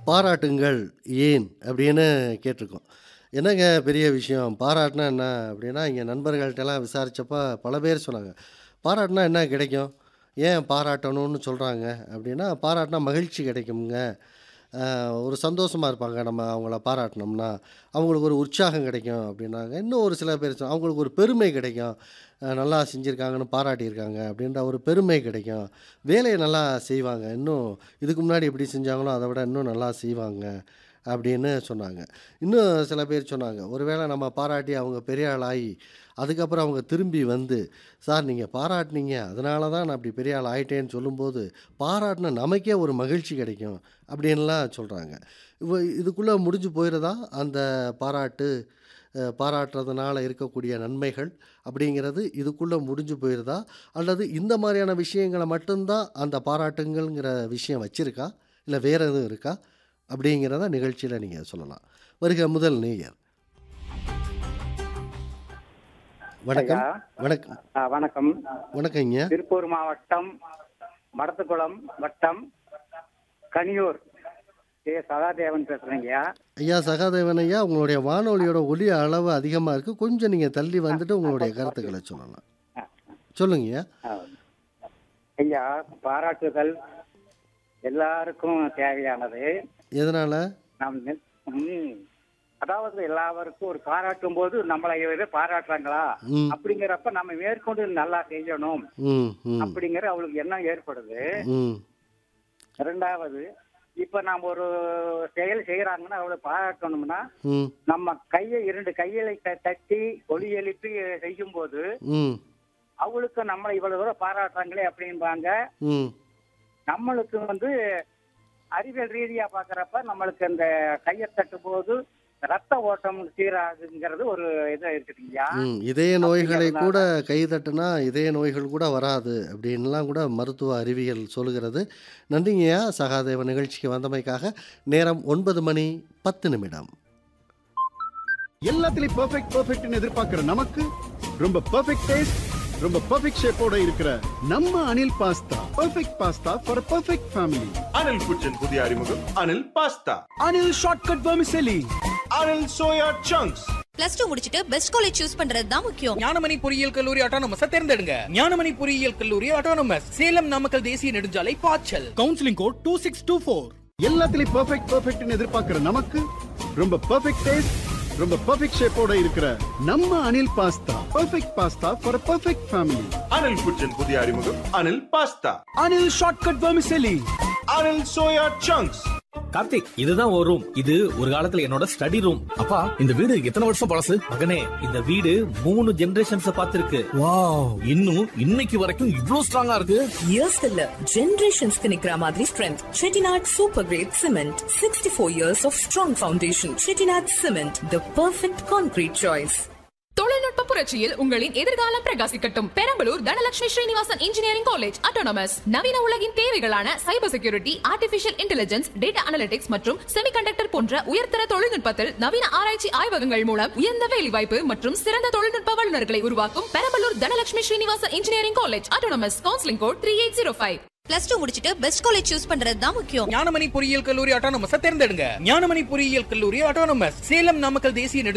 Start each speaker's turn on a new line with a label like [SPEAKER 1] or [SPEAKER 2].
[SPEAKER 1] பாராட்டுங்கள் ஏன் அப்படின்னு கேட்டிருக்கோம் என்னங்க பெரிய விஷயம் பாராட்டுனா என்ன அப்படின்னா இங்கே நண்பர்கள்ட்டெல்லாம் விசாரித்தப்ப பல பேர் சொன்னாங்க பாராட்டுனா என்ன கிடைக்கும் ஏன் பாராட்டணும்னு சொல்கிறாங்க அப்படின்னா பாராட்டினா மகிழ்ச்சி கிடைக்குங்க ஆஹ் ஒரு சந்தோஷமாக இருப்பாங்க நம்ம அவங்கள பாராட்டினோம்னா அவங்களுக்கு ஒரு உற்சாகம் கிடைக்கும் அப்படின்னாங்க இன்னும் ஒரு சில பேர் சொ- அவங்களுக்கு ஒரு பெருமை கிடைக்கும் ஆஹ் நல்லா செஞ்சுருக்காங்கன்னு பாராட்டியிருக்காங்க அப்படின்ற ஒரு பெருமை கிடைக்கும் வேலையை நல்லா செய்வாங்க இன்னும் இதுக்கு முன்னாடி எப்படி செஞ்சாங்களோ அதை விட இன்னும் நல்லா செய்வாங்க அப்படின்னு சொன்னாங்க இன்னும் சில பேர் சொன்னாங்க ஒருவேளை நம்ம பாராட்டி அவங்க பெரிய ஆள் ஆகி அதுக்கப்புறம் அவங்க திரும்பி வந்து சார் நீங்கள் பாராட்டினீங்க அதனால தான் நான் அப்படி பெரிய ஆள் ஆயிட்டேன்னு சொல்லும்போது பாராட்டின நமக்கே ஒரு மகிழ்ச்சி கிடைக்கும் அப்படின்லாம் சொல்கிறாங்க இவ இதுக்குள்ளே முடிஞ்சு போயிடுறதா அந்த பாராட்டு அஹ், பாராட்டுறதுனால இருக்கக்கூடிய நன்மைகள் அப்படிங்கிறது இதுக்குள்ளே முடிஞ்சு போயிடுதா அல்லது இந்த மாதிரியான விஷயங்களை மட்டும்தான் அந்த பாராட்டுங்கள்ங்கிற விஷயம் வச்சுருக்கா இல்லை வேறு எதுவும் இருக்கா அப்படிங்கிறத நிகழ்ச்சியில் நீங்கள் சொல்லலாம் வருக முதல் நேயர் வணக்கம்
[SPEAKER 2] ஐயா,
[SPEAKER 1] வணக்கம்
[SPEAKER 2] ஆ, வணக்கம்
[SPEAKER 1] வணக்கங்க
[SPEAKER 2] திருப்பூர் மாவட்டம் மடத்துக்குளம் வட்டம் கனியூர் ஏ சதாதேவன் பேசுறேங்கய்யா
[SPEAKER 1] ஐயா சகாதேவன் ஐயா உங்களுடைய வானொலியோட ஒலி அளவு அதிகமாக இருக்குது கொஞ்சம் நீங்கள் தள்ளி வந்துட்டு உங்களுடைய கருத்துக்களை சொல்லலாம் சொல்லுங்கய்யா
[SPEAKER 2] ஆ. ஐயா பாராட்டுதல் எல்லாருக்கும் தேவையானது
[SPEAKER 1] எதனால்
[SPEAKER 2] நாம் நெ- ம். அதாவது எல்லாருக்கும் ஒரு பாராட்டும் போது நம்மளை இவரு பாராட்டுறாங்களா
[SPEAKER 1] ம்
[SPEAKER 2] அப்படிங்கிறப்ப நம்ம மேற்கொண்டு நல்லா செய்யணும்
[SPEAKER 1] ம் ம்
[SPEAKER 2] அப்படிங்கிற அவளுக்கு எண்ணம் ஏற்படுது
[SPEAKER 1] ம்
[SPEAKER 2] ரெண்டாவது இப்ப நாம ஒரு செயல் செய்யறாங்கன்னா அவளை பாராட்டணும்னா
[SPEAKER 1] ம்
[SPEAKER 2] நம்ம கையை இரண்டு கைகளை த- தட்டி ஒலி எழுப்பி செய்யும் போது
[SPEAKER 1] ம்
[SPEAKER 2] அவளுக்கு நம்மளை இவ்வளவு தூரம் பாராட்டுறாங்களே அப்படிம்பாங்க
[SPEAKER 1] ம்
[SPEAKER 2] நம்மளுக்கு வந்து அறிவியல் ரீதியா பாக்குறப்ப நம்மளுக்கு அந்த கையை தட்டும் போது ரத்த ஓட்டம் சீராகுங்கிறது ஒரு இது இருக்குதுங்கய்யா
[SPEAKER 1] ம் இதய நோய்களை கூட கை தட்டுனா இதய நோய்கள் கூட வராது அப்படின்லாம் கூட மருத்துவ அறிவியல் சொல்கிறது நன்றிங்கய்யா சகாதேவ நிகழ்ச்சிக்கு வந்தமைக்காக நேரம் ஒன்பது மணி பத்து நிமிடம்
[SPEAKER 3] எல்லாத்துலயும் பெர்ஃபெக்ட் பெர்ஃபெக்ட்னு எதிர்பார்க்கிற நமக்கு ரொம்ப பெர்ஃபெக்ட் டேஸ்ட் ரொம்ப பெர்ஃபெக்ட் ஷேப்போட இருக்கிற நம்ம Anil pasta perfect pasta for perfect family
[SPEAKER 4] Anil പുച്ചൻ പുതിയ അറിമുഖം Anil pasta
[SPEAKER 3] Anil shortcut vermicelli
[SPEAKER 4] Anil soya chunks
[SPEAKER 5] plus two முடிச்சிட்டு பெஸ்ட் காலேஜ் சூஸ் பண்றது தான் முக்கியம்
[SPEAKER 6] ஞானமணி பொறியியல் கல்லூரி ஆட்டோனமஸ் தேர்ந்தெடுங்க ஞானமணி பொறியியல் கல்லூரி ஆட்டோனமஸ் சேலம் நாமக்கல் தேசிய நெடுஞ்சாலை பாய்ச்சல் counselling code two six two four
[SPEAKER 3] எல்லாத்துலயும் பெர்ஃபெக்ட் பெர்ஃபெக்ட்னு எதிர்பார்க்கிற நமக்கு ரொம்ப பெர்ஃபெக்ட் டேஸ்ட் ரொம்ப பெர்ஃபெக்ட் ஷேப்போட இருக்கிற நம்ம Anil pasta perfect pasta for perfect family
[SPEAKER 4] Anil പുച്ചൻ പുതിയ അറിമുഖം Anil pasta
[SPEAKER 3] Anil shortcut vermicelli
[SPEAKER 4] Anil soya chunks
[SPEAKER 7] Karthik இதுதான் ஒரு ரூம் இது ஒரு காலத்துல என்னோட ஸ்டடி ரூம் அப்பா இந்த வீடு எத்தனை வருஷம் பழசு மகனே இந்த வீடு மூணு ஜெனரேஷன்ஸ் பார்த்திருக்கு வாவ் இன்னும் இன்னைக்கு வரைக்கும் இவ்ளோ ஸ்ட்ராங்கா இருக்கு
[SPEAKER 8] இயர்ஸ் இல்ல ஜெனரேஷன்ஸ்க்கு நிக்கிற மாதிரி strength Chettinad super great cement sixty four years of strong foundation Chettinad cement the perfect concrete choice
[SPEAKER 9] தொழில்நுட்ப புரட்சியில் உங்களின் எதிர்காலம் பிரகாசிக்கட்டும் Perambalur Dhanalakshmi Srinivasan engineering college autonomous நவீன உலகின் தேவைகளான cyber security artificial intelligence data analytics மற்றும் செமிகண்டக்டர் போன்ற உயர்தர தொழில்நுட்பத்தில் நவீன ஆராய்ச்சி ஆய்வகங்கள் மூலம் உயர்ந்த வேலைவாய்ப்பு மற்றும் சிறந்த தொழில்நுட்ப வல்லுநர்களை உருவாக்கும் Perambalur Dhanalakshmi Srinivasan engineering college autonomous counselling code three eight zero five
[SPEAKER 5] plus two முடிச்சிட்டு பெஸ்ட் காலேஜ் சூஸ் பண்றது தான் முக்கியம்
[SPEAKER 6] ஞானமணி பொறியியல் கல்லூரி ஆட்டோனமஸ் தேர்ந்தெடுங்க ஞானமணி பொறியியல் கல்லூரி ஆட்டோனமஸ் சேலம் நாமக்கல் தேசிய நெடுஞ்சாலை